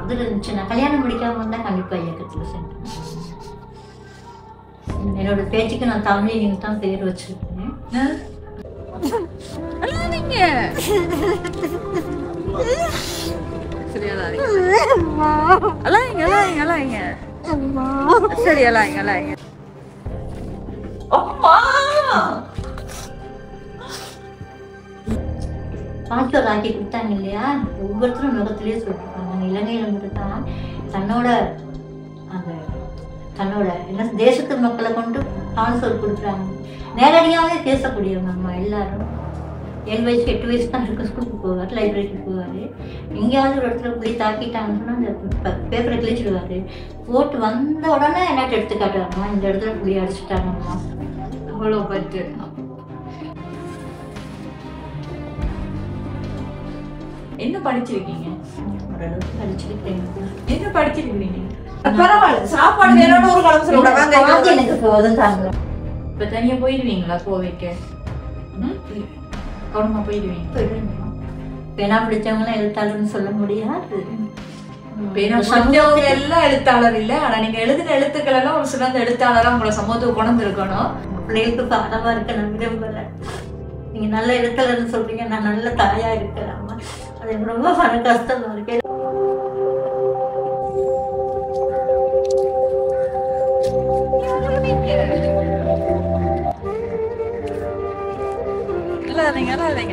இது இருந்துச்சு நான் கல்யாணம் முடிக்காம இருந்தா கண்டிப்பா இயக்கத்துல சென்றேன் என்னோட பேச்சுக்கு நான் தமிழ் நீங்க தான் பேர் வச்சிருக்கேன் அழாதீங்க சரி அழாதீங்க அழாதீங்க அழாதீங்க அழாதீங்க சரி அழாதீங்க அழாதீங்க பாஸ்போர்ட் ஆக்கி கொடுத்தாங்க இல்லையா ஒவ்வொருத்தரும் முகத்திலேயே சொல்லிருக்காங்க இலங்கையில மட்டும்தான் தன்னோட அந்த தன்னோட என்ன தேசத்து மக்களை கொண்டு பாஸ்போர்ட் கொடுக்குறாங்க நேரடியாகவே பேசக்கூடியவங்க அம்மா எல்லாரும் ஏழு வயசு எட்டு வயசு தான் இருக்க ஸ்கூலுக்கு போவார் லைப்ரரிக்கு போவார் எங்கேயாவது ஒரு இடத்துல போய் தாக்கிட்டாங்கன்னு சொன்னா அந்த பேப்பரை கிழிச்சிடுவார் போட்டு வந்த உடனே என்னட்டு எடுத்து காட்டுவாங்கம்மா இந்த இடத்துல புளி அடிச்சுட்டாங்கம்மா அவ்வளோ பட்டு என்ன படிச்சிருக்கீங்க ஓரளவுக்கு அடிச்சிருக்கேன் என்ன படிச்சிருக்கீங்க பரவாயில்ல சாப்பாடு வேணும்னு ஒரு கிளம்ப சொல்ல பாத்தி வாங்க எனக்கு போதும் தாங்க இப்ப தனியா போயிருவீங்களா கோவைக்கு ம்? கவனமா போயிடுவீங்க பேனா பிடிச்சவங்களாம் எழுத்தாளர்னு சொல்ல முடியாது பேனா படிச்சவங்க எல்லாம் எழுத்தாளர் இல்ல ஆனா நீங்க எழுதின எழுத்துக்கள் எல்லாம் ஒரு சிறந்த எழுத்தாளரா உங்களை சமூகத்துக்கு கொண்டு இருக்கணும் பிள்ளைகளுக்கு பாடமா இருக்க நான் விரும்புகிறேன் நீங்க நல்ல எழுத்தாளர்னு சொல்றீங்க நான் நல்ல தாயா இருக்கிறேன் அது எனக்கு ரொம்ப மன கஷ்டமா இருக்கு இல்லாதீங்க இல்லாதீங்க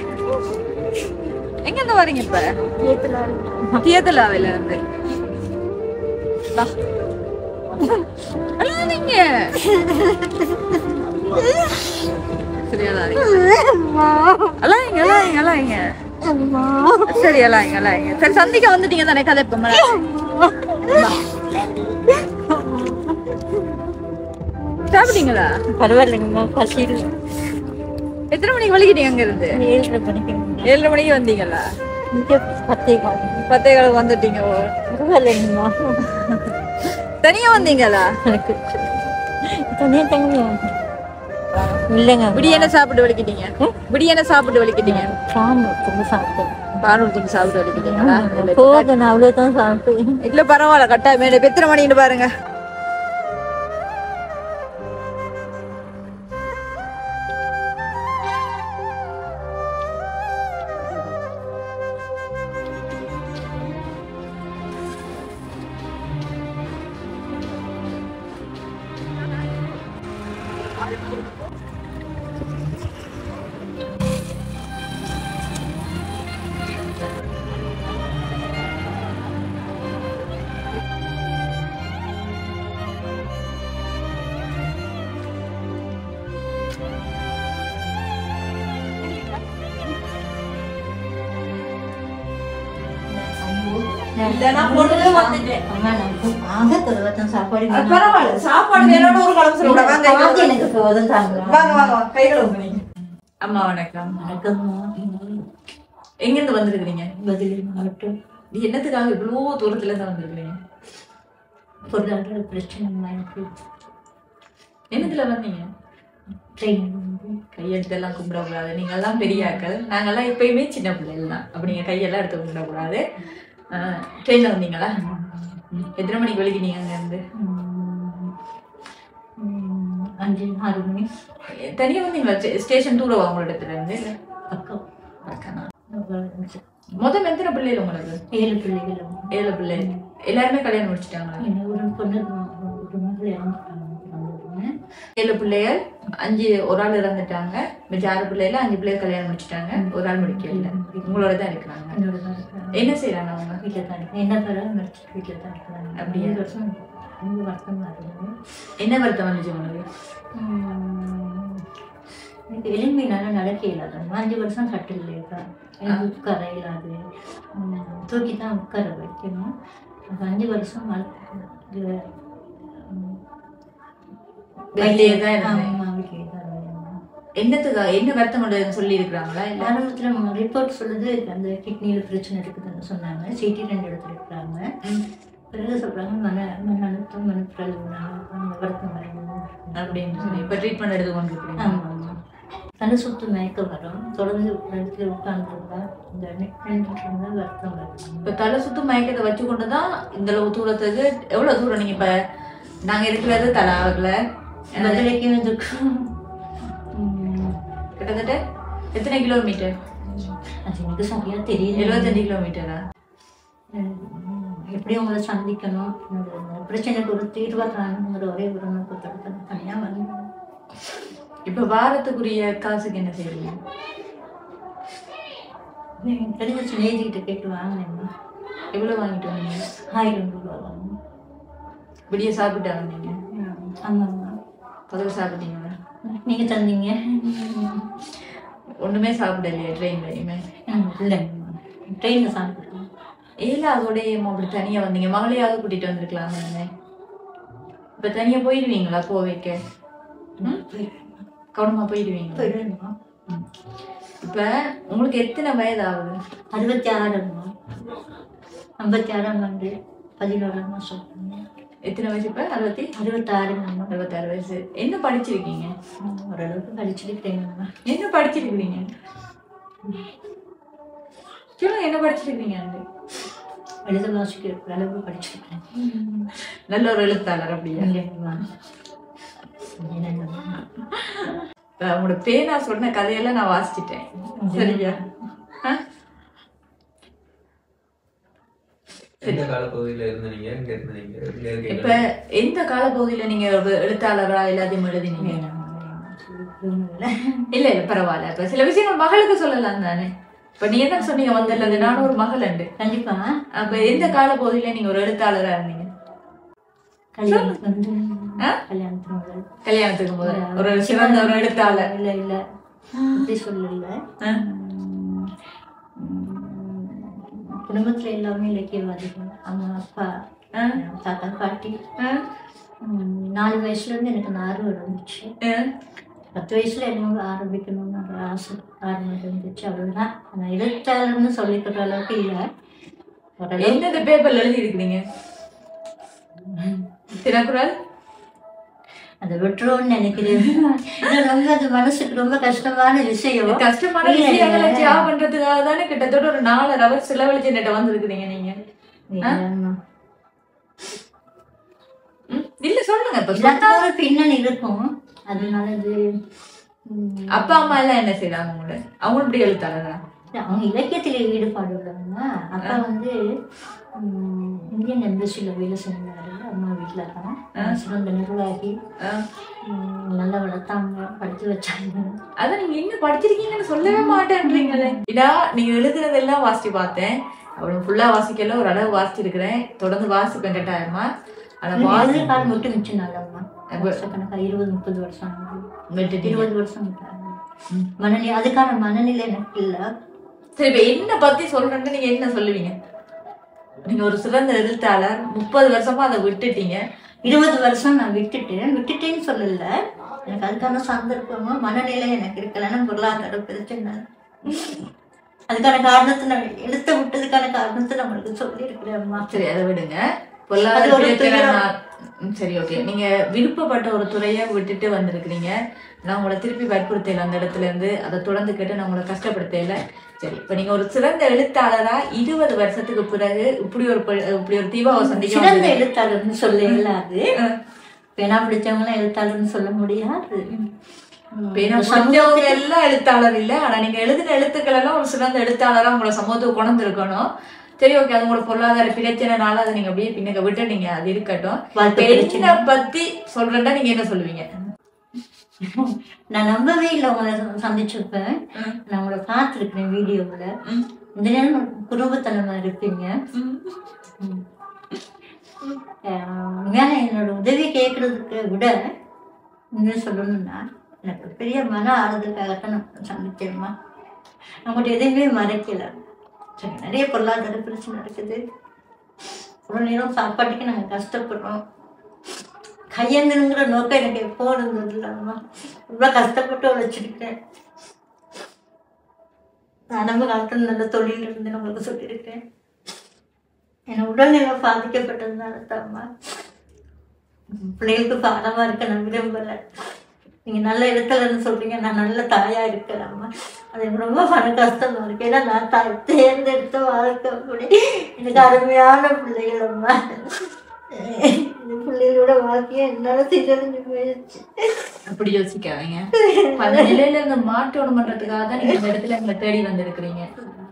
எங்க இருந்து வரீங்க இப்ப தியேத்தலாவில இருந்து வா. அழாதீங்க சரி அழாதீங்க அழாதீங்க அழாதீங்க அழாதீங்க சரி அழாதீங்க அழாதீங்க சரி சந்திக்க வந்துட்டீங்க தானே கதை இப்ப சாப்பிட்டீங்களா பரவாயில்லைங்கம்மா பசியில் எத்தனை மணிக்கு வலிக்கிட்டீங்க அங்க இருந்து ஏழரை மணிக்கு ஏழரை மணிக்கு வந்தீங்களா இங்கே பத்தே காலம் பத்தே காலம் வந்துட்டீங்க ஓ. பரவாயில்லைங்கம்மா தனியா வந்தீங்களா எனக்கு தனியாக தங்க இல்லைங்க விடியன சாப்பிட்டு வலிக்கிட்டீங்க விடியன சாப்பிட்டு வலிக்கிட்டீங்க சாமி ரொம்ப சாப்பிட்டேன் பானூர்த்துக்கு சாப்பிட்டு வலிக்கிட்டீங்களா போதும் நான் அவ்வளோதான் சாப்பிட்டேன் இல்ல பரவாயில்ல கட்டாயம் மேல எத்தனை மணின்னு பாருங்க இல்லைன்னா பொண்ணுல வந்துட்டேன். அம்மா, நான் ஆக குறைவத்தான் சாப்பாடு வேணும். பரவாயில்ல சாப்பாடு வேணும்னு ஒரு கிளம்ப சொல்ல வாங்க பாத்தி எனக்கு போதும் தாங்க வாங்க வாங்க வாங்க கைகளை நீங்க அம்மா வணக்கம் வணக்கம்மா எங்க இருந்து வந்திருக்கீங்க பதில் மாவட்டம் இது என்னத்துக்காக இவ்வளவு தூரத்துல இருந்து வந்திருக்கீங்க பொருளாதார பிரச்சனை எனக்கு என்னத்துல வந்தீங்க ட்ரெயின் வந்து கையெழுத்தெல்லாம் கும்பிடக்கூடாது நீங்க எல்லாம் பெரியாக்கள் நாங்கெல்லாம் எப்பயுமே சின்ன பிள்ளைகள் தான் அப்படி நீங்க கையெல்லாம் எடுத்து கும்பிடக்கூடாது ட்ரெயின்ல வந்தீங்களா ம். எத்தனை மணிக்கு வலிக்கிட்டீங்க அங்க இருந்து ம், ம், அஞ்சு ஆறு மணி தனியா வந்தீங்களா ஸ்டேஷன் தூரவா உங்களோட இடத்துல இருந்து இல்ல பக்கம் பக்கம்தான். ஒரு அஞ்சு, மொத்தம் எத்தனை பிள்ளைகள் உங்களுக்கு ஏழு பிள்ளைகள் ஏழு பிள்ளை எல்லாருமே கல்யாணம் முடிச்சிட்டாங்களா என்ன ஒரு பொண்ணு ஒரு மகள் இறந்துட்டாங்க வந்ததுன்னு. ஏழு பிள்ளைகள் அஞ்சு ஒரு ஆள் இறந்துட்டாங்க மிச்ச ஆறு பிள்ளைல அஞ்சு பிள்ளைகள் கல்யாணம் முடிச்சிட்டாங்க ஒரு ஆள் முடிக்கல உங்களோட தான் இருக்கிறாங்க என்னோட தான் இருக்கிறாங்க. என்ன செய்யறாங்க அவங்க வீட்டில் தான் இருக்கு என்ன பேர மறைச்சிட்டு வீட்டில் தான் இருக்கிறாங்க அப்படியா? அப்படியே வருஷம் ரொம்ப வருத்தமாக இருந்தது என்ன வருத்தம் வந்துச்சு உங்களுக்கு உம், எனக்கு எளிமையினால நடக்க இல்லாத அஞ்சு வருஷம் கட்டில் இருக்கா எனக்கு உட்கார இல்லாது உம், தூக்கி தான் உட்கார வைக்கணும் அது அஞ்சு வருஷம் வளர்த்து- இது, உம், வீட்டிலேயே தான் இருந்தேன். ஆமா, வீட்டிலேயே தான் இருந்தேன். என்னத்துக்காக என்ன வருத்தம் கொண்டு சொல்லி இருக்கிறாங்களா இல்ல ஆரம்பத்தில் ரிப்போர்ட் சொல்லுது அந்த கிட்னியில் பிரச்சனை இருக்குதுன்னு சொன்னாங்க சிடி ரெண்டு இடத்துல இருக்கிறாங்க ம். பிறகு சொல்றாங்க மன மன அழுத்தம் மனப்பிரல் வருத்தம் வரணும் அப்படின்னு சொல்லி இப்ப ட்ரீட்மெண்ட் எடுத்து கொண்டு இருக்கீங்க ஆமா ஆமா தலை சுத்து மயக்கம் வரும் தொடர்ந்து ஒரு இடத்துல உட்கார்ந்துருந்தா இந்த நின்றுட்டு இருந்தா வருத்தம் வரும் இப்ப தலை சுத்து மயக்கத்தை வச்சு கொண்டு தான் இந்த அளவு தூரத்துக்கு எவ்வளவு தூரம் நீங்க இப்ப நாங்க இருக்கிறது தலாவுல மதுரைக்கு வந்து கிட்டத்தட்ட எத்தனை கிலோமீட்டர் அது எனக்கு சரியா தெரியல எழுபத்தஞ்சு கிலோமீட்டரா உம், எப்படி உங்களை சந்திக்கணும் என்னோட இந்த பிரச்சனைக்கு ஒரு தீர்வா காணுங்கிற ஒரே ஒரு நோக்கத்தோட தனியா வந்து இப்ப வாரத்துக்குரிய காசுக்கு என்ன செய்வீங்க எனக்கு தெரிஞ்ச சிநேகிட்ட கேட்டு வாங்கினேம்மா எவ்வளவு வாங்கிட்டு வந்தீங்க ஆயிரம் ரூபாய் வாங்க விடிய சாப்பிட்டு வந்தீங்க ஆமாம்மா பதில் சாப்பிட்டீங்களா நீங்க தந்தீங்க ஒண்ணுமே சாப்பிடலையே ட்ரெயின்லயுமே ம், இல்லைங்கம்மா ட்ரெயினில் சாப்பிட்டோம் இல்ல அதோடய அப்படி தனியா வந்தீங்க மகளையாவது கூட்டிட்டு வந்திருக்கலாம் தானே இப்ப தனியா போயிடுவீங்களா கோவைக்கு ம்? கவனமா போயிடுவீங்க போயிடுவேம்மா இப்ப உங்களுக்கு எத்தனை வயது ஆகுது அறுபத்தி ஆறுங்கம்மா ஐம்பத்தி ஆறாம் ஆண்டு பதினோராம் மாதம் எத்தனை வயசு இப்ப அறுபத்தி அறுபத்தாறுங்கம்மா அறுபத்தாறு வயசு என்ன படிச்சிருக்கீங்க ம், ஓரளவுக்கு படிச்சிருக்கிறேங்கம்மா என்ன படிச்சிருக்கிறீங்க சொல்லுங்க என்ன படிச்சிருக்கீங்க எழுத வாசிக்கிற அளவுக்கு படிச்சிருக்கிறேன் நல்ல ஒரு எழுத்தாளர் அப்படியா இல்லைங்கம்மா என்னங்கம்மா இப்ப உங்களோட பேனா சொன்ன கதையெல்லாம் நான் வாசிச்சிட்டேன் சரியா ஆ? எந்த காலப்பகுதியில இருந்தீங்க எங்க இருந்தீங்க எங்க இப்ப இருக்கீங்க எந்த காலப்பகுதியில நீங்க ஒரு எழுத்தாளரா எல்லாத்தையும் எழுதினீங்க இல்லை இல்ல இல்ல பரவாயில்ல இப்ப சில விஷயங்கள் மகளுக்கு சொல்லலாம் தானே இப்ப நீ என்ன சொன்னீங்க வந்தல நானும் ஒரு மகள் உண்டு கண்டிப்பா அப்ப எந்த காலப்பகுதியில நீங்க ஒரு எழுத்தாளரா இருந்தீங்க கல்யாணத்துக்கு வந்து ஆ? கல்யாணத்துக்கு முதல் கல்யாணத்துக்கு முதல் ஒரு சிறந்த ஒரு எழுத்தாளர் இல்ல இல்ல அப்படி சொல்லல ஆ? உம், உம், குடும்பத்துல எல்லாமே இலக்கியவாதிகள் அம்மா அப்பா ஆ? தாத்தா பாட்டி ஆ? உம், நாலு வயசுல இருந்து எனக்கு அந்த ஆர்வம் இருந்துச்சு ஆ? பத்து வயசுல என்னமோ ஆரம்பிக்கணும்னு ஒரு ஆசை ஆர்வம் இருந்துச்சு அவ்வளவுதான் நான் எழுத்தாளர்னு சொல்லிக்கிற அளவுக்கு இல்லை ஓரளவு எந்தெந்த பேப்பர்ல எழுதி இருக்கிறீங்க தினக்குரல் அதை விட்டுருவோம்னு நினைக்கிறேன் இது ரொம்ப அது மனசுக்கு ரொம்ப கஷ்டமான விஷயம் கஷ்டமான இல்ல, விஷயங்களை இல்ல. ஜாப் பண்றதுக்காக தானே கிட்டத்தட்ட ஒரு நாலு அவர் செலவழிச்சு என்கிட்ட வந்திருக்கிறீங்க நீங்க இல்லைம்மா. ம்? இல்ல சொல்லுங்க இப்ப சொன்னா எல்லாத்துக்கும் ஒரு பின்னணி இருக்கும் அதனால இது உம், அப்பா அம்மா எல்லாம் என்ன செய்றாங்க உங்களை அவங்க இப்படி எழுத்தாளரா அவங்க இலக்கியத்தில் ஈடுபாடு உள்ளவங்க அப்பா வந்து உம், இந்தியன் எம்பசியில் வேலை செஞ்சாரு அம்மா வீட்டில் தான் சிறந்த நிர்வாகி ஆ. உம், நல்லா வளர்த்தாங்க படித்து வச்சாங்க அத நீங்க இன்னும் படிச்சிருக்கீங்கன்னு சொல்லவே மாட்டேன்றீங்களே இதா நீங்க எழுதுனதெல்லாம் வாசிச்சு பார்த்தேன் அவ்வளவு ஃபுல்லா வாசிக்கல ஒரு அளவு வாசிச்சிருக்கிறேன் தொடர்ந்து வாசிப்பேன் கட்டாயமா ஆனா வாசி கால் மட்டும் மிச்சம் நல்லம்மா வருஷக்கணக்காக இருபது முப்பது வருஷம் ஆகுது. விட்டுட்டீங்க. இருபது வருஷம் ஆகுது. மனநிலை அதுக்கான மனநிலை எனக்கு இல்லை சரி இப்ப என்ன பத்தி சொல்றேன்னு நீங்க என்ன சொல்லுவீங்க நீங்க ஒரு சிறந்த எழுத்தாளர் முப்பது வருஷமா அதை விட்டுட்டீங்க இருபது வருஷம் நான் விட்டுட்டேன் விட்டுட்டேன்னு சொல்லல எனக்கு அதுக்கான சந்தர்ப்பமும் மனநிலை எனக்கு இருக்கலன்னா பொருளாதார பிரச்சனை அதுக்கான காரணத்தை நான் எழுத்த விட்டதுக்கான காரணத்தை நம்மளுக்கு சொல்லி இருக்கிறேன் அம்மா சரி அதை விடுங்க அது பொருளாதார ஒரு பிரச்சனை துயரம். நான்- ம், சரி ஓகே நீங்க விருப்பப்பட்ட ஒரு துறையை விட்டுட்டு வந்திருக்கிறீங்க நான் உங்களை திருப்பி வற்புறுத்தல அந்த இடத்துல இருந்து அதை தொடர்ந்து கேட்டு நான் உங்களை கஷ்டப்படுத்தல சரி இப்ப நீங்க ஒரு சிறந்த எழுத்தாளரா இருபது வருஷத்துக்கு பிறகு இப்படி ஒரு ப- இப்படி ஒரு தீபாவை சந்திக்க சிறந்த வந்தது. எழுத்தாளர்னு சொல்ல இயலாது ஆ. பேனா பிடிச்சவங்களாம் எழுத்தாளர்னு சொல்ல முடியாது உம், பேனா இந்த முடிஞ்சவங்க எல்லாம் எழுத்தாளர் இல்ல ஆனா நீங்க எழுதின எழுத்துக்கள் எல்லாம் ஒரு சிறந்த எழுத்தாளரா உங்களை சமூகத்துக்கு கொண்டு இருக்கணும் சரி ஓகே அது உங்களோட பொருளாதார பிரச்சனைனால அதை நீங்க அப்படியே பின்னுக்கு விட்டுட்டீங்க அது இருக்கட்டும் வாழ்க்கை பிரச்சனை. பெண்ணை பத்தி சொல்றேன்னா நீங்க என்ன சொல்லுவீங்க நான் நம்பவே இல்லை உங்களை சந்திச்சிருப்பேன் ம். நான் உங்களை பார்த்துருக்கேன் வீடியோவில் ம். இந்த நேரம் குடும்பத்தனமா இருப்பீங்க ம். ஆஹ் உண்மையான என்னோட உதவி கேட்கறதுக்கு விட இன்னும் சொல்லணும்னா எனக்கு பெரிய மன ஆறுதலுக்காகத்தான் நான் சந்திச்சேம்மா நம்மகிட்ட எதையுமே மறைக்கல சரி நிறைய பொருளாதார பிரச்சனை இருக்குது ஒரு நேரம் சாப்பாட்டுக்கு நாங்கள் கஷ்டப்படுறோம் கையேந்தனுங்கிற நோக்கம் எனக்கு எப்போ இருந்தது இல்லாம ரொம்ப கஷ்டப்பட்டு உழைச்சிருக்கேன் நான் நம்ம காலத்தில் நல்ல தொழில் இருந்து நம்மளுக்கு சொல்லியிருக்கேன் என் உடல்நிலை பாதிக்கப்பட்டதுனால தான்மா பிள்ளைகளுக்கு பாடமா இருக்க நான் விரும்பல நீங்கள் நல்ல இடத்துல இருந்து சொல்கிறீங்க நான் நல்ல தாயாக இருக்கிறேம்மா அது எனக்கு ரொம்ப மன கஷ்டமாக இருக்கு ஏன்னா நான் தாய் தேர்ந்தெடுத்த வாழ்க்கை அப்படி எனக்கு அருமையான பிள்ளைகள் அம்மா இந்த பிள்ளைகளோட வாழ்க்கையை என்னால் சீரழிஞ்சு போயிடுச்சு அப்படி யோசிக்காதீங்க அந்த நிலையில இருந்து மாற்றணும் பண்றதுக்காக தான் நீங்க இந்த இடத்துல எங்களை தேடி வந்திருக்கிறீங்க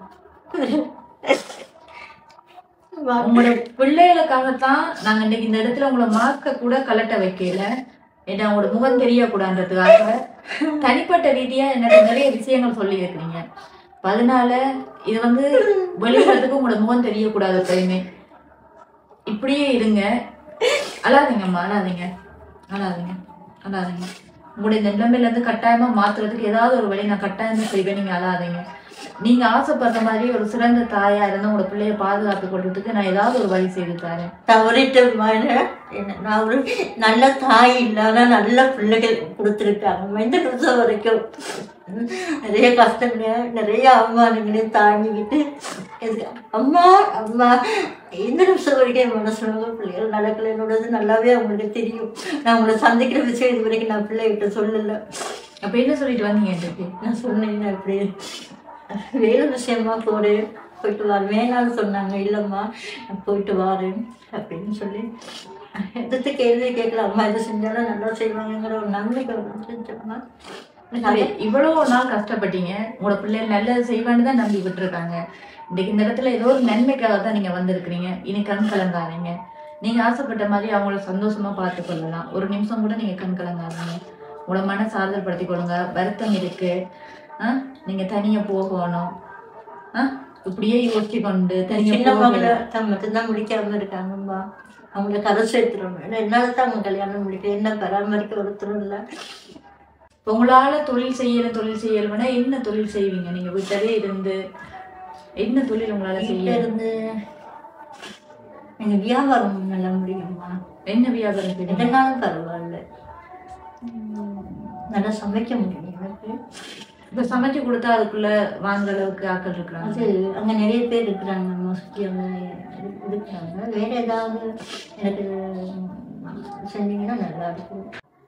உங்களோட பிள்ளைகளுக்காகத்தான் நாங்க இன்னைக்கு இந்த இடத்துல உங்களை மார்க்க கூட கலட்ட வைக்கல ஏன்னா உங்களோட முகம் தெரியக்கூடாதுன்றதுக்காக தனிப்பட்ட ரீதியா என்னோட நிறைய விஷயங்கள் சொல்லி இருக்கிறீங்க அப்ப அதனால இது வந்து வெளியிடறதுக்கு உங்களோட முகம் தெரியக்கூடாது எப்பயுமே இப்படியே இருங்க அழாதீங்கம்மா அழாதீங்க அழாதீங்க அழாதீங்க உங்களுடைய இந்த நிலைமையில இருந்து கட்டாயமா மாத்துறதுக்கு ஏதாவது ஒரு வழி நான் கட்டாயமா செய்வேன் நீங்க அழாதீங்க நீங்க ஆசைப்படுற மாதிரி ஒரு சிறந்த தாயா இருந்து உங்களோட பிள்ளைய பாதுகாத்து கொள்றதுக்கு நான் ஏதாவது ஒரு வழி செய்து தரேன் தவறிட்டம்மா என்ன நான் ஒரு நல்ல தாய் இல்லாத நல்ல பிள்ளைகள் கொடுத்துருக்காங்க இந்த நிமிஷம் வரைக்கும் நிறைய கஷ்டங்கள் நிறைய அவமானங்களையும் தாங்கிக்கிட்டு இது அம்மா அம்மா இந்த நிமிஷம் வரைக்கும் என் மனசுல பிள்ளைகள் நடக்கல என்னோடது நல்லாவே அவங்களுக்கு தெரியும் நான் உங்களை சந்திக்கிற விஷயம் இது வரைக்கும் நான் பிள்ளைகிட்ட சொல்லலை அப்ப என்ன சொல்லிட்டு வந்தீங்க எனக்கு நான் சொன்னேன் நான் இப்படி வேலை விஷயமா போறேன் போயிட்டு வரேன் வேணாம்னு சொன்னாங்க இல்லைம்மா நான் போயிட்டு வரேன் அப்படின்னு சொல்லி எதிர்த்து கேள்வி கேட்கல அம்மா இது செஞ்சாலும் நல்லா செய்வாங்கங்கிற ஒரு நம்பிக்கை வந்து செஞ்சோம்மா சரி, இவ்வளவு நாள் கஷ்டப்பட்டீங்க உங்களோட பிள்ளைகள் நல்லது செய்வான்னு தான் நம்பி விட்டுருக்காங்க இன்னைக்கு இந்த இடத்துல ஏதோ ஒரு நன்மைக்காக தான் நீங்க வந்திருக்கிறீங்க இனி கண் கலங்காதீங்க நீங்க ஆசைப்பட்ட மாதிரி அவங்கள சந்தோஷமா பார்த்து கொள்ளலாம் ஒரு நிமிஷம் கூட நீங்க கண் கலங்காதீங்க உங்களோட மனசை ஆறுதல்படுத்தி கொள்ளுங்க வருத்தம் இருக்கு ஆ? நீங்க தனியா போகணும் ஆ? இப்படியே யோசிச்சு கொண்டு தனியா சின்ன மகளை போகல தான் மட்டும்தான் முடிக்காம இருக்காங்கம்மா அவங்கள கரை சேர்த்துறோம் ஏன்னா என்னால தான் அவங்க கல்யாணம் முடிக்க என்ன பராமரிக்க ஒருத்தரும் இல்லை இப்ப உங்களால தொழில் செய்யல தொழில் செய்யலன்னா என்ன தொழில் செய்வீங்க நீங்க வீட்டிலே இருந்து என்ன தொழில் உங்களால வீட்டில் செய்ய இருந்து எனக்கு வியாபாரம் நல்லா முடியும்மா என்ன வியாபாரம் செய்வீங்க எதனாலும் பரவாயில்ல உம், நல்லா சமைக்க முடியும் எனக்கு இப்ப சமைச்சு கொடுத்தா அதுக்குள்ள வாங்குற அளவுக்கு ஆட்கள் இருக்கிறாங்க அது அங்கே நிறைய பேர் இருக்கிறாங்க நம்ம சுற்றி அங்கே இருக்கிறாங்க வேற ஏதாவது எனக்கு செஞ்சீங்கன்னா நல்லா இருக்கும்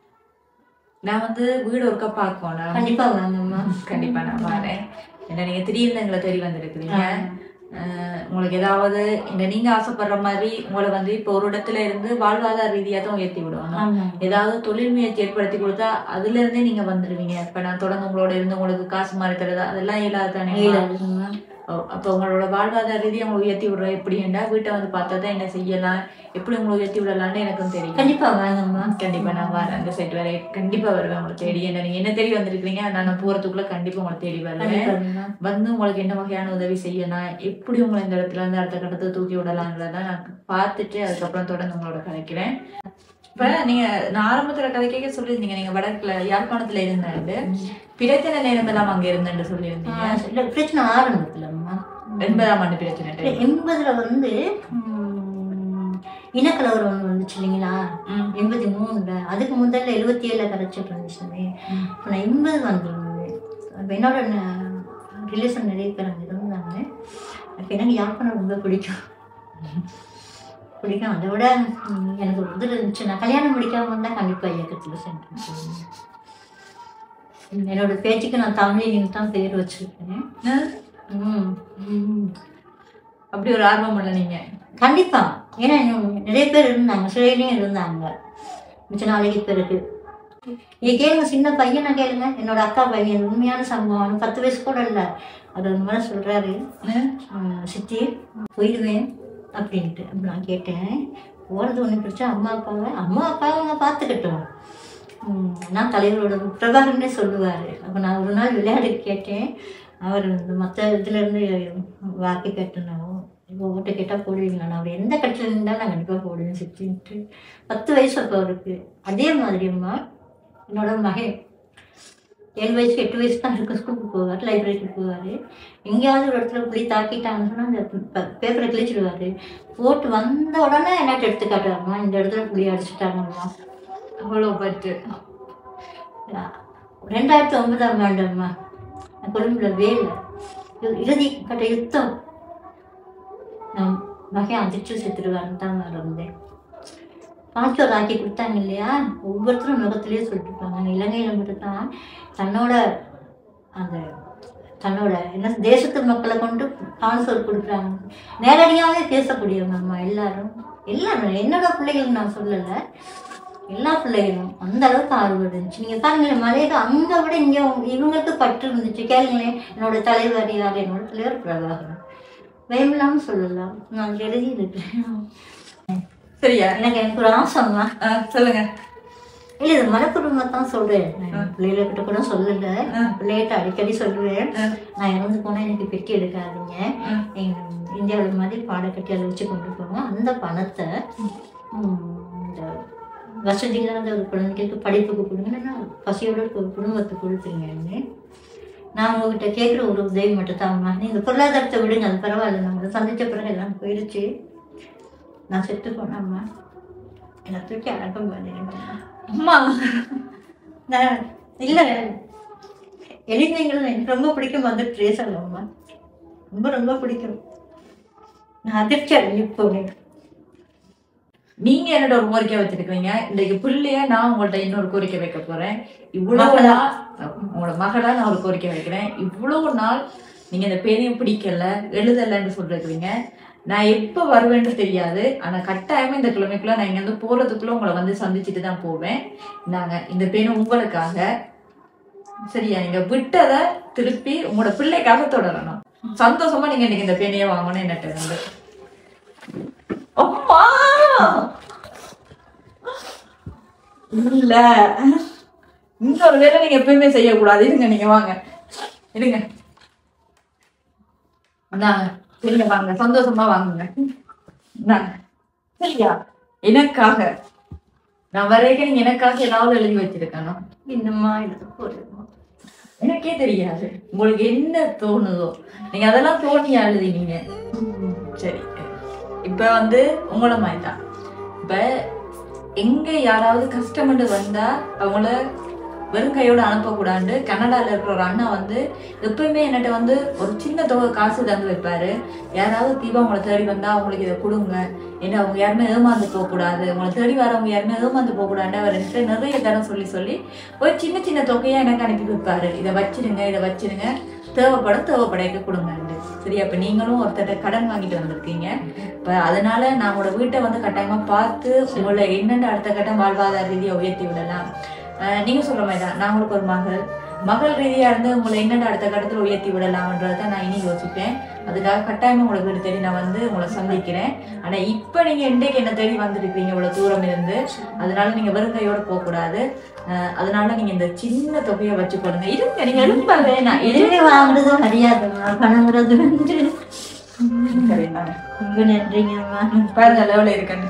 நான் வந்து வீடு ஒருக்கா பார்க்கணும் கண்டிப்பா வாங்கம்மா கண்டிப்பா நான் வரேன் என்ன நீங்க திடீர்னு எங்களை தேடி வந்திருக்கிறீங்க அஹ் உங்களுக்கு ஏதாவது இந்த நீங்க ஆசைப்படுற மாதிரி உங்களை வந்து இப்போ ஒரு இடத்துல இருந்து வாழ்வாதார ரீதியா தான் உயர்த்தி விடுவாங்க ஆமா ஏதாவது தொழில் முயற்சி ஏற்படுத்தி கொடுத்தா அதுல இருந்தே நீங்க வந்துருவீங்க இப்ப நான் தொடர்ந்து உங்களோட இருந்து உங்களுக்கு காசு மாறி தரதா அதெல்லாம் இல்லாத தானே இல்லாதுங்கம்மா. அப்போ உங்களோட வாழ்வாதார ரீதியா உங்களை உயர்த்தி விடுறோம் எப்படின்னா வீட்டை வந்து பார்த்தா தான் என்ன செய்யலாம் எப்படி உங்களை உயர்த்தி விடலாம்னு எனக்கும் தெரியும் கண்டிப்பா வாங்கம்மா கண்டிப்பா நான் வரேன் அந்த சைட் வரை கண்டிப்பா வருவேன் உங்களை தேடி என்ன நீங்க என்ன தேடி வந்திருக்கீங்க நான் நான் போறதுக்குள்ள கண்டிப்பா உங்களை தேடி வருவேன் கண்டிப்பாங்கம்மா வந்து உங்களுக்கு என்ன வகையான உதவி செய்யணும் எப்படி உங்களை இந்த இடத்துல இருந்து அடுத்த கட்டத்தை தூக்கி விடலாங்கிறத நான் பார்த்துட்டு அதுக்கப்புறம் தொடர்ந்து உங்களோட கதைக்கிறேன் இப்ப நீங்க நான் ஆரம்பத்துல கதை கேட்க சொல்லியிருந்தீங்க நீங்க வடக்குல யாழ்ப்பாணத்துல இருந்தாண்டு பிரச்சனை நேரம் எல்லாம் அங்க இருந்தேன்னு சொல்லியிருந்தீங்க இல்ல, பிரச்சனை ஆரம்பத்துலம்மா எண்பதாம் ஆண்டு பிரச்சனை time. எண்பதுல வந்து உம், இனக்கலவரம் ஒன்று வந்துச்சு இல்லைங்களா ம். எண்பத்தி மூணுல அதுக்கு முதல்ல எழுபத்தி ஏழுல கரைச்சிட்டு இருந்துச்சு ம். இப்போ நான் எண்பது வந்திருந்தேன் அப்போ என்னோட ரிலேஷன் நிறைய பேர் அங்கே இருந்தாங்க அப்போ எனக்கு யாழ்ப்பாணம் ரொம்ப பிடிக்கும் பிடிக்கும் அதை விட உம், எனக்கு ஒரு இது இருந்துச்சு நான் கல்யாணம் முடிக்காம இருந்தால் கண்டிப்பாக இயக்கத்தில் சென்று என்னோட பேச்சுக்கு நான் தமிழின்னு தான் பேர் வச்சிருக்கேன் ஆ? ம் ம் அப்படி ஒரு ஆர்வம் இல்லை நீங்க கண்டிப்பா ஏன்னா இன்னும் நிறைய பேர் இருந்தாங்க சிறையிலையும் இருந்தாங்க மிச்ச நாளைக்கு பிறகு நீ கேளுங்க சின்ன பையனை கேளுங்க என்னோட அக்கா பையன் உண்மையான சம்பவம் அவனுக்கு பத்து வயசு கூட இல்லை அது ஒரு முறை சொல்றாரு "உம், சித்தி போயிடுவேன் அப்படின்ட்டு அப்ப நான் கேட்டேன் போகிறது ஒன்று பிரச்சனை அம்மா அப்பாவை அம்மா அப்பாவை அவங்க பார்த்துக்கிட்டோம் உம், நான் தலைவரோட பிரபாகரனே சொல்லுவார் அப்போ நான் ஒரு நாள் விளையாடி கேட்டேன் அவர் இந்த மற்ற இதுலேருந்து வாக்கு கேட்டனாவும் இப்போ ஓட்டு கேட்டால் போடுவீங்களா நான் அவர் எந்த கட்சியில் இருந்தாலும் நான் கண்டிப்பாக போடுவேன் சித்தின்ட்டு பத்து வயசு அப்போ அவருக்கு அதே மாதிரி அம்மா என்னோட மகன் ஏழு வயசு எட்டு வயசு தான் இருக்க ஸ்கூலுக்கு போவார் லைப்ரரிக்கு போவார் எங்கேயாவது ஒரு இடத்துல புளி தாக்கிட்டாங்கன்னு சொன்னால் அந்த பேப்பரை கிழிச்சிடுவார் போட்டு வந்த உடனே என்னட்டு எடுத்து காட்டுவாங்கம்மா இந்த இடத்துல புளி அடிச்சுட்டாங்கம்மா அவ்வளோ பட்டு ரெண்டாயிரத்தி ஒன்பதாம் ஆண்டும்மா நான் கொழும்புல வேலை இ- இறுதி கட்ட யுத்தம் நான் மகன் அதிர்ச்சி செத்துருவான்னு தான் நான் இருந்தேன் பாஸ்போர்ட் ஆக்கி கொடுத்தாங்க இல்லையா ஒவ்வொருத்தரும் முகத்திலேயே சொல்லிட்டுருப்பாங்க இலங்கையில் மட்டும்தான் தன்னோட அந்த தன்னோட என்ன தேசத்து மக்களை கொண்டு கான்சல் கொடுக்குறாங்க நேரடியாகவே பேசக்கூடியவங்க அம்மா எல்லாரும் எல்லாரும் என்னோட பிள்ளைகள் நான் சொல்லலை எல்லா பிள்ளைகளும் அந்த அளவுக்கு ஆர்வம் இருந்துச்சு நீங்கள் பாருங்களேன் மலையில அங்கே விட இங்கே இவங்களுக்கு பற்று இருந்துச்சு கேளுங்களேன் என்னோட தலைவர் யார் என்னோட தலைவர் பிரபாகரன் பயமில்லாமல் சொல்லலாம் நான் எழுதியிருக்கேன் சரியா எனக்கு எனக்கு ஒரு ஆசைம்மா ஆ, சொல்லுங்க இல்லை இது மனக்குடும்பம் தான் சொல்கிறேன் நான் பிள்ளைகிட்ட கூட சொல்லலை பிள்ளைகிட்ட அடிக்கடி சொல்லுவேன் ஆ. நான் இறந்து போனால் எனக்கு பெட்டி எடுக்காதீங்க ம். எங்கள் இந்தியாவில் மாதிரி பாடக்கட்டி அதை வச்சு கொண்டு போங்க அந்த பணத்தை ம், இந்த வசதி இல்லாத ஒரு குழந்தைகளுக்கு படிப்புக்கு கொடுங்க நான் பசியோட இருக்க ஒரு குடும்பத்துக்கு கொடுத்துருங்கன்னு நான் உங்ககிட்ட கேட்குற ஒரு உதவி மட்டும் தான்மா நீங்கள் பொருளாதாரத்தை விடுங்க அது பரவாயில்ல நம்ம சந்திச்ச பிறகு எல்லாம் போயிடுச்சு நான் செத்து போனேம்மா என்னை தூக்கி அடக்கம் பண்ணிடுங்க அம்மா நான் இல்லை எளிமைகள் எனக்கு ரொம்ப பிடிக்கும் வந்து ட்ரேசல்லம்மா ரொம்ப ரொம்ப பிடிக்கும் நான் அதிர்ச்சி அடைஞ்சு போனேன் நீங்க என்னோட ஒரு கோரிக்கை வச்சிருக்கீங்க இன்னைக்கு பிள்ளைய நான் உங்கள்ட்ட இன்னொரு கோரிக்கை வைக்க போறேன் இவ்வளவு மகளா? நாள் உங்களோட மகளா நான் ஒரு கோரிக்கை வைக்கிறேன் இவ்வளவு நாள் நீங்க இந்த பேரையும் பிடிக்கல எழுதலைன்னு சொல்லிருக்கீங்க நான் எப்ப வருவேன்னு தெரியாது ஆனா கட்டாயமா இந்த கிழமைக்குள்ள நான் இங்க இருந்து போறதுக்குள்ள உங்களை வந்து சந்திச்சுட்டு தான் போவேன் நாங்க இந்த பேரும் உங்களுக்காக சரியா நீங்க விட்டதை திருப்பி உங்களோட பிள்ளைக்காக தொடரணும் சந்தோஷமா நீங்க இன்னைக்கு இந்த பேனையை வாங்கணும் என்னட்டு இருந்து அம்மா இல்ல இந்த ஒரு வேலை நீங்க எப்பயுமே செய்யக்கூடாது இருங்க நீங்க வாங்க இருங்க இந்தாங்க சரிங்க வாங்க சந்தோஷமா வாங்குங்க இந்தாங்க சரியா எனக்காக நான் வரைக்கும் நீங்க எனக்காக ஏதாவது எழுதி வச்சிருக்கணும் இன்னுமா எடுத்து போடுமா எனக்கே தெரியாது உங்களுக்கு என்ன தோணுதோ நீங்க அதெல்லாம் தோணி எழுதினீங்க சரி இப்ப வந்து உங்கள மாதிரி தான் இப்ப எங்க யாராவது கஷ்டப்பட்டு வந்தா அவங்கள வெறும் கையோட அனுப்பக்கூடாது கனடால இருக்கிற ஒரு அண்ணா வந்து எப்பயுமே என்கிட்ட வந்து ஒரு சின்ன தொகை காசு தந்து வைப்பாரு யாராவது தீபா உங்களை தேடி வந்தா அவங்களுக்கு இதை கொடுங்க ஏன்னா அவங்க யாருமே ஏமாந்து போகக்கூடாது உங்களை தேடி வரவங்க யாருமே ஏமாந்து போகக்கூடாது அவர் என்கிட்ட நிறைய தரம் சொல்லி சொல்லி ஒரு சின்ன சின்ன தொகையா எனக்கு அனுப்பி வைப்பாரு இதை வச்சிருங்க இதை வச்சிருங்க தேவைப்பட தேவைப்படைக்க கொடுங்க சரியா இப்ப நீங்களும் ஒருத்தர்ட்ட கடன் வாங்கிட்டு வந்திருக்கீங்க இப்ப அதனால நான் உங்களோட வீட்டை வந்து கட்டாயமா பார்த்து உங்களை என்னென்ன அடுத்த கட்டம் வாழ்வாதார ரீதியா உயர்த்தி விடலாம் அஹ் நீங்க சொல்ற மாதிரி தான் நான் உங்களுக்கு ஒரு மகள் மகள் ரீதியா இருந்து உங்களை என்னென்ன அடுத்த கட்டத்துல உயர்த்தி விடலாம்ன்றத நான் இனி யோசிப்பேன் அதுக்காக கட்டாயமா உங்களை வீடு தேடி நான் வந்து உங்களை சந்திக்கிறேன் ஆனா இப்ப நீங்க இன்றைக்கு என்ன தேடி வந்திருக்கீங்க இவ்வளவு தூரம் இருந்து அதனால நீங்க வெறும் கையோட போக கூடாது அஹ் அதனால நீங்க இந்த சின்ன தொகையை வச்சுக்கொடுங்க இருங்க நீங்க எழுப்ப வேணாம் எதுவுமே வாங்குறது மரியாதைம்மா பணங்கிறது வந்து சரிண்ணா. ரொம்ப நன்றிங்கம்மா பாருங்க லெவல இருக்கேன்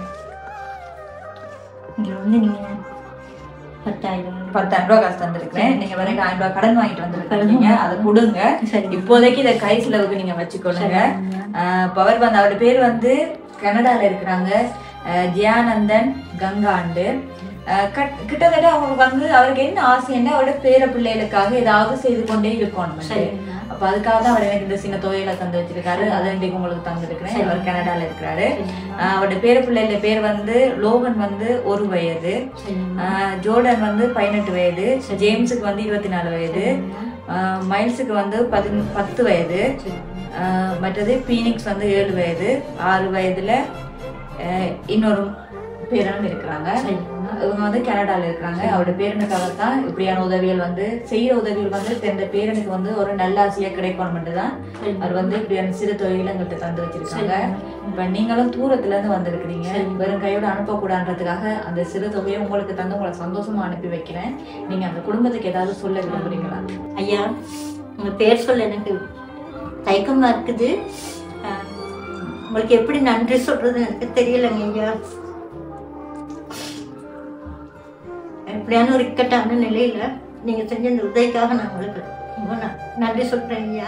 இங்க வந்து நீங்க பத்தாயிரம் பத்தாயிரம் ரூபாய் காசு தந்திருக்கேன் நீங்க வரைக்கும் ஆயிரம் ரூபாய் கடன் வாங்கிட்டு வந்திருக்கீங்க அதை கொடுங்க சரி இப்போதைக்கு இதை கை செலவுக்கு நீங்க வச்சுக்கொள்ளுங்க ஆஹ் இப்ப அவர் வந்து அவரோட பேர் வந்து கனடால இருக்கிறாங்க ஆஹ் ஜெயானந்தன் கங்காண்டு ஆஹ் கட்- கிட்டத்தட்ட அவங்களுக்கு வந்து அவருக்கு என்ன ஆசை என்ன அவரோட பேர பிள்ளைகளுக்காக ஏதாவது செய்து கொண்டே இருக்கணும் சரிங்கம்மா அப்ப அதுக்காக தான் அவர் எனக்கு இந்த சின்ன தொகையில தந்து வச்சிருக்காரு அதை இன்றைக்கு உங்களுக்கு தந்திருக்கிறேன் அவர் கனடால இருக்கிறாரு ஆஹ் அவரோட பேர பிள்ளைகள பேர் வந்து லோகன் வந்து ஒரு வயது சரிங்கம்மா ஆஹ் ஜோர்டன் வந்து பதினெட்டு வயது ஜேம்ஸுக்கு வந்து இருபத்தி நாலு வயது ஆஹ் மைல்ஸுக்கு வந்து பதின பத்து வயது ஆஹ் மற்றது பீனிக்ஸ் வந்து ஏழு வயது ஆறு வயதுல ஆஹ் இன்னொரு பேரனும் இருக்கிறாங்க சரிங்கம்மா இவங்க வந்து கனடால இருக்கிறாங்க அவரோட பேரனுக்காக தான் இப்படியான உதவிகள் வந்து செய்யற உதவிகள் வந்து இந்த பேரனுக்கு வந்து ஒரு நல்ல ஆசையா கிடைக்கணும் தான் அவர் வந்து இப்படியான சிறு தொகைகளை எங்கள்கிட்ட தந்து வச்சிருக்காங்க இப்ப நீங்களும் தூரத்துல இருந்து வந்திருக்கிறீங்க வெறும் கையோட அனுப்பக்கூடாதுன்றதுக்காக அந்த சிறு தொகையை உங்களுக்கு தந்து உங்களை சந்தோஷமா அனுப்பி வைக்கிறேன் நீங்க அந்த குடும்பத்துக்கு ஏதாவது சொல்ல விரும்புறீங்களா ஐயா உங்க பேர் சொல்ல எனக்கு தயக்கமா இருக்குது ஆஹ், உங்களுக்கு எப்படி நன்றி சொல்றது எனக்கு தெரியலங்க ஐயா எப்படியான ஒரு இக்கட்டான நிலையில நீங்க செஞ்ச இந்த உதவிக்காக நான் உங்களுக்கு ரொம்ப ந- நன்றி சொல்றேன் ஐயா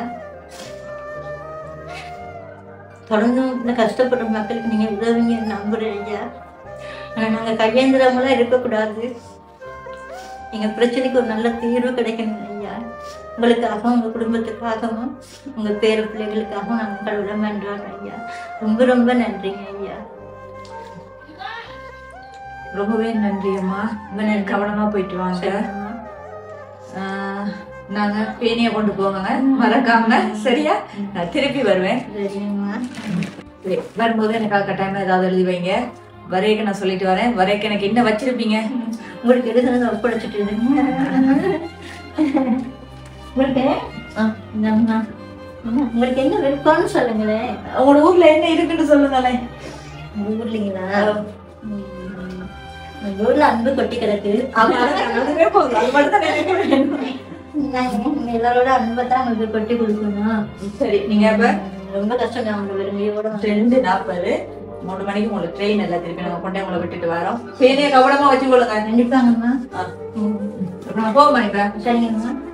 தொடர்ந்து இந்த கஷ்டப்படுற மக்களுக்கு நீங்க உதவிங்க நம்புறேன் ஐயா ஆனா நாங்க கையேந்திரவங்களா இருக்கக்கூடாது எங்க பிரச்சனைக்கு ஒரு நல்ல தீர்வு கிடைக்கணும் ஐயா உங்களுக்காகவும் உங்க குடும்பத்துக்காகவும் உங்க பேர பிள்ளைகளுக்காகவும் நாங்கள் கடவுளை மன்றாங்க ஐயா ரொம்ப ரொம்ப நன்றிங்க ஐயா ரொம்பவே நன்றி அம்மா இங்க கவனமா போயிட்டு வாங்க சரிங்கம்மா. ஆஹ், நாங்க பேனிய கொண்டு போவாங்க மறக்காம சரியா நான் திருப்பி வருவேன் சரிங்கம்மா சரி, வரும்போது எனக்காக கட்டாயமா ஏதாவது எழுதி வைங்க வரையக்க நான் சொல்லிட்டு வரேன் வரையக்க எனக்கு என்ன வச்சிருப்பீங்க உங்களுக்கு எழுதுனதை ஒப்படைச்சிட்டு இருந்தீங்க உங்களுக்கு ஆ, இந்தாம்மா. அம்மா, உங்களுக்கு என்ன விருப்பம்னு சொல்லுங்களேன் உங்களோட ஊர்ல என்ன இருக்குன்னு சொல்லுங்களேன் உங்க ஊர்லீங்களா ம், உங்க ஊர்ல அன்பு கொட்டி கிடக்கு அதுவே போதும் அது மட்டும் தான் எனக்கு வேணும். நாங்க உங்க எல்லாரோட அன்பை தான் உங்களுக்கு கொட்டி கொடுக்கணும் சரி நீங்க இப்ப ரொம்ப கஷ்டம் தான் உங்க விரும்பியோட ரெண்டு நாற்பது மூணு மணிக்கு உங்களுக்கு ட்ரெயின் எல்லாம் திருப்பி நாங்க கொண்டே உங்களை விட்டுட்டு வரோம் பேனையை கவனமா வச்சு கொள்ளுங்க கண்டிப்பாங்கம்மா ஆ. அப்புறம் போவோமா இப்ப சரிங்கம்மா